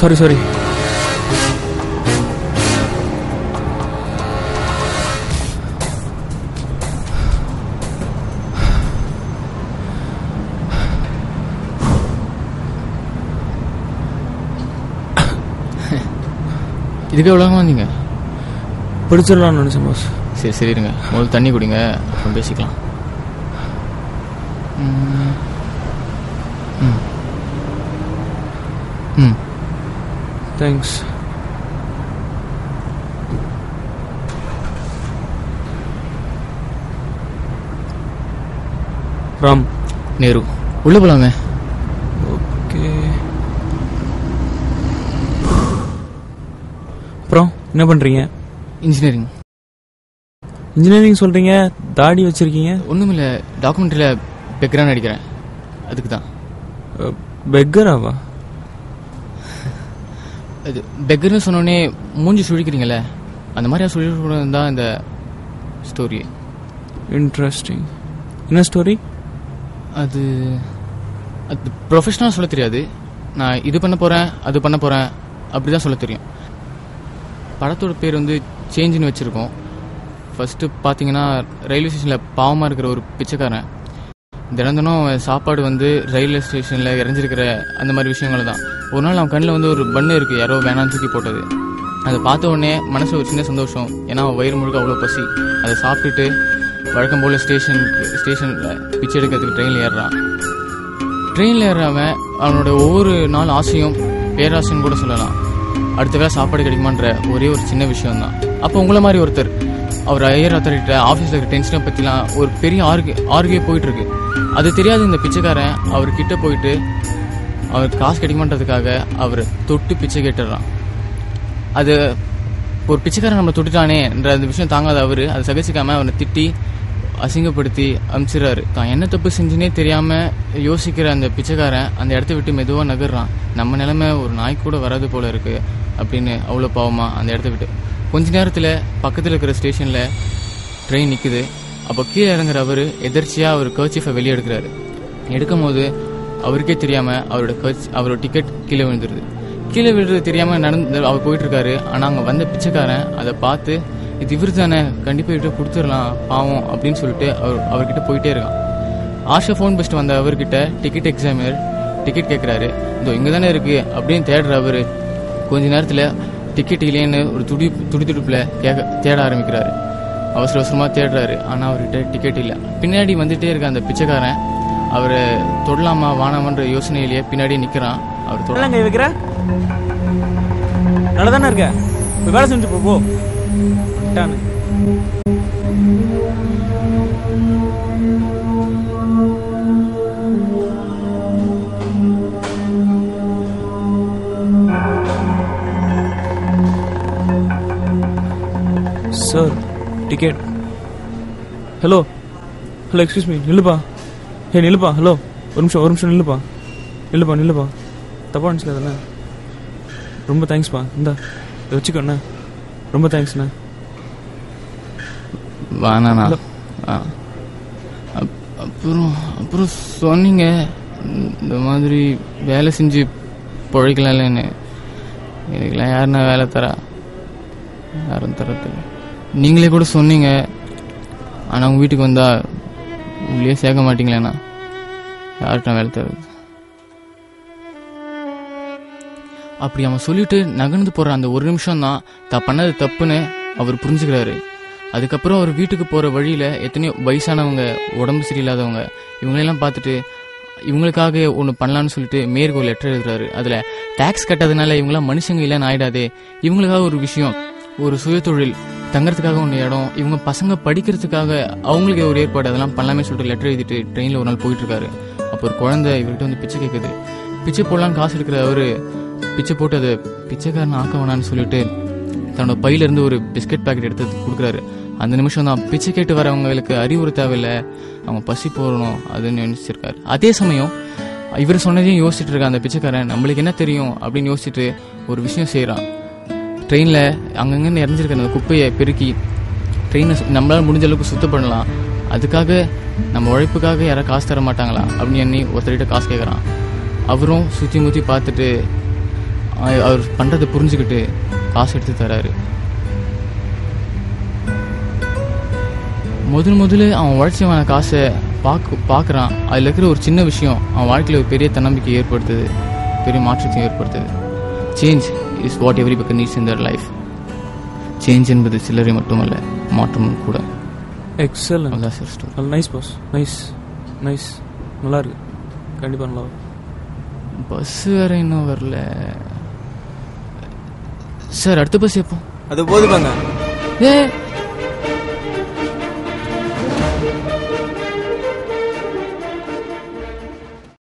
Sorry sorry இதுக்கு எவ்வளோ வந்தீங்க பிடிச்சிடலாம்னு நினச்சேன் பாஸ் சரி சரி இருங்க முதல்ல தண்ணி குடிங்க அப்புறம் பேசிக்கலாம் ம். ம் ம் தேங்க்ஸ் ராம் நேரு உள்ளே போலாமே ஓகே அப்புறம் என்ன பண்ணுறீங்க இன்ஜினியரிங் இன்ஜினியரிங் சொல்கிறீங்க தாடி வச்சுருக்கீங்க ஒன்றும் இல்லை டாக்குமெண்ட்ரியில் பெக்ரான் அடிக்கிறேன் அதுக்கு தான் பெக்கராவா இது பெக்கர்னு சொன்னோடனே மூஞ்சி சுழிக்கிறீங்களே அந்த மாதிரி சுழிக்கிறது தான் இந்த ஸ்டோரி இன்ட்ரெஸ்டிங் என்ன ஸ்டோரி அது அது ப்ரொஃபஷனலாக சொல்ல தெரியாது நான் இது பண்ண போகிறேன் அது பண்ண போகிறேன் அப்படி தான் சொல்ல தெரியும் படத்தோட பேர் வந்து சேஞ்சுன்னு வச்சுருக்கோம் ஃபஸ்ட்டு பார்த்தீங்கன்னா ரயில்வே ஸ்டேஷனில் பாவமாக இருக்கிற ஒரு பிச்சைக்காரன் தினம் தினம் அவன் சாப்பாடு வந்து ரயில்வே ஸ்டேஷனில் இறஞ்சிருக்கிற அந்த மாதிரி விஷயங்கள் தான் ஒரு நாள் அவன் கண்ணில் வந்து ஒரு பண்ணு இருக்குது யாரோ வேணான்னு தூக்கி போட்டது அதை பார்த்த உடனே மனசில் ஒரு சின்ன சந்தோஷம் ஏன்னா அவன் வயிறு முழுக்க அவ்வளோ பசி அதை சாப்பிட்டுட்டு வழக்கம் போல் ஸ்டேஷனுக்கு ஸ்டேஷனில் பிச்சை எடுக்கிறதுக்கு ட்ரெயினில் ஏறுறான் ட்ரெயினில் ஏறாமன் அவனோட ஒவ்வொரு நாள் ஆசையும் பேராசைன்னு கூட சொல்லலாம் அடுத்த வேளை சாப்பாடு கிடைக்குமான்ற ஒரே ஒரு சின்ன விஷயம் தான் அப்போ உங்களை மாதிரி ஒருத்தர் அவர் ஐயர் அத்தாரிட்ட ஆஃபீஸில் இருக்கிற டென்ஷனை பற்றிலாம் ஒரு பெரிய ஆர்கு ஆர்கியே போயிட்டு இருக்கு அது தெரியாத இந்த பிச்சைக்காரன் அவர் கிட்ட போயிட்டு அவர் காசு கிடைக்குமான்றதுக்காக அவர் தொட்டு பிச்சை கேட்டுடுறான் அது ஒரு பிச்சைக்காரன் நம்ம தொட்டுட்டானேன்ற அந்த விஷயம் தாங்காத அவரு அதை சகிச்சுக்காம அவனை திட்டி அசிங்கப்படுத்தி அனுப்பிச்சிடுறாரு தான் என்ன தப்பு செஞ்சுனே தெரியாம யோசிக்கிற அந்த பிச்சைக்காரன் அந்த இடத்த விட்டு மெதுவாக நகர்றான் நம்ம நிலைமை ஒரு நாய் கூட வராது போல இருக்கு அப்படின்னு அவ்வளோ பாவமா அந்த இடத்த விட்டு கொஞ்ச நேரத்தில் பக்கத்தில் இருக்கிற ஸ்டேஷனில் ட்ரெயின் நிற்குது அப்போ கீழே இறங்குற அவர் எதர்ச்சியாக அவர் கர்ச்சீஃபை வெளியே எடுக்கிறாரு எடுக்கும் போது அவருக்கே தெரியாமல் அவரோட கர்ச் அவரோட டிக்கெட் கீழே விழுந்துருது கீழே விழுறது தெரியாமல் நடந்து அவர் போயிட்டு இருக்காரு ஆனால் அங்கே வந்த பிச்சைக்காரன் அதை பார்த்து இது இவர் தானே கண்டிப்பாக இவர்கிட்ட கொடுத்துடலாம் பாவம் அப்படின்னு சொல்லிட்டு அவர் அவர்கிட்ட போயிட்டே இருக்கான் ஆஷா ஃபோன் பெஸ்ட் வந்த அவர்கிட்ட டிக்கெட் எக்ஸாமினர் டிக்கெட் கேட்குறாரு இதோ இங்கே தானே இருக்கு அப்படின்னு தேடுற அவர் கொஞ்ச நேரத்தில் டிக்கெட் இல்லைன்னு ஒரு துடி துடி துடிப்பில் கேட்க தேட ஆரம்பிக்கிறாரு அவசர அவசரமாக தேடுறாரு ஆனால் அவர்கிட்ட டிக்கெட் இல்லை பின்னாடி வந்துட்டே இருக்க அந்த பிச்சைக்காரன் அவரை தொடலாமா வானாமன்ற யோசனையிலேயே பின்னாடியே நிற்கிறான் அவர் தொட கை வைக்கிற நல்லா தானே இருக்க போய் வேலை செஞ்சு போ, போ டானு. Sir ticket hello hello excuse me நில்லுப்பா ஏ நில்லுப்பா ஹலோ ஒரு நிமிஷம் ஒரு நிமிஷம் நில்லுப்பா நில்லுப்பா நில்லுப்பா தப்பா நினச்சிக்காதண்ணா ரொம்ப தேங்க்ஸ்ப்பா இந்தா இதை வச்சுக்கோண்ணா ரொம்ப தேங்க்ஸ்ண்ணா வேணாண்ணா ஆ. அப்- அப்புறம் அப்புறம் சொன்னீங்க இந்த மாதிரி வேலை செஞ்சு பிழைக்கலாம்லன்னு இதுக்கெல்லாம் யாருண்ணா வேலை தரா யாரும் தரது நீங்களே கூட சொன்னீங்க ஆனால் உங்கள் வீட்டுக்கு வந்தா உள்ளே சேர்க்க மாட்டீங்களேண்ணா யார்கிட்ட வேலை தருது அப்படி அவன் சொல்லிட்டு நகர்ந்து போற அந்த ஒரு நிமிஷம் தான் தான் பண்ணது தப்புன்னு அவர் புரிஞ்சுக்கிறாரு அதுக்கப்புறம் அவர் வீட்டுக்கு போற வழியில எத்தனையோ வயசானவங்க உடம்பு சரியில்லாதவங்க இவங்களெல்லாம் பார்த்துட்டு இவங்களுக்காக ஒன்று பண்ணலான்னு சொல்லிட்டு மேற்கு ஒரு லெட்டர் எழுதுறாரு அதுல டாக்ஸ் கட்டாதனால இவங்களாம் மனுஷங்க இல்லைன்னு ஆயிடாதே இவங்களுக்காக ஒரு விஷயம் ஒரு சுயதொழில் தங்கறதுக்காக ஒன்று இடம் இவங்க பசங்க படிக்கிறதுக்காக அவங்களுக்கு ஒரு ஏற்பாடு அதெல்லாம் பண்ணலாமே சொல்லிட்டு லெட்டர் எழுதிட்டு ட்ரெயினில் ஒரு நாள் போயிட்டு இருக்காரு அப்போ ஒரு குழந்தை இவர்கிட்ட வந்து பிச்சை கேட்குது பிச்சை போடலான்னு காசு எடுக்கிற அவரு பிச்சை போட்டு அதை பிச்சைக்காரன் ஆக்க வேணான்னு சொல்லிட்டு தன்னோட பையில இருந்து ஒரு பிஸ்கட் பாக்கெட் எடுத்து கொடுக்குறாரு அந்த நிமிஷம் தான் பிச்சை கேட்டு வரவங்களுக்கு அறிவுறு தேவையில்லை அவங்க பசி போடணும் அதுன்னு நினைச்சிருக்காரு அதே சமயம் இவர் சொன்னதையும் யோசிச்சுட்டு இருக்க அந்த பிச்சைக்காரன் நம்மளுக்கு என்ன தெரியும் அப்படின்னு யோசிச்சுட்டு ஒரு விஷயம் செய்கிறான் ட்ரெயினில் அங்கங்கே நிறைஞ்சிருக்க அந்த குப்பையை பெருக்கி ட்ரெயினை நம்மளால முடிஞ்ச அளவுக்கு சுத்தம் பண்ணலாம் அதுக்காக நம்ம உழைப்புக்காக யாராவது காசு தர மாட்டாங்களா அப்படின்னு எண்ணி ஒருத்தர்கிட்ட காசு கேட்குறான் அவரும் சுற்றி முற்றி பார்த்துட்டு அவ- அவர் பண்ணுறதை புரிஞ்சுக்கிட்டு காசு எடுத்து தராரு முதல் முதல்ல அவன் உழைச்சவன காசை பார்க்க பார்க்குறான் அதில் இருக்கிற ஒரு சின்ன விஷயம் அவன் வாழ்க்கையில் ஒரு பெரிய தன்னம்பிக்கை ஏற்படுத்துது பெரிய மாற்றத்தையும் ஏற்படுத்துது சேஞ்ச் இஸ் வாட் எவ்ரி பக்கம் needs in their life change என்பது சில்லறை மட்டுமல்ல மாற்றமும் கூட எக்ஸலன்ட் அதான் சார் ஸ்டோரி நல்ல நைஸ் பாஸ் நைஸ் நைஸ் நல்லா இருக்கு கண்டிப்பாக நல்லா இருக்கு. பஸ் வேற இன்னும் வரல சார் அடுத்த பஸ் எப்போ அது போதுமாங்க ஏ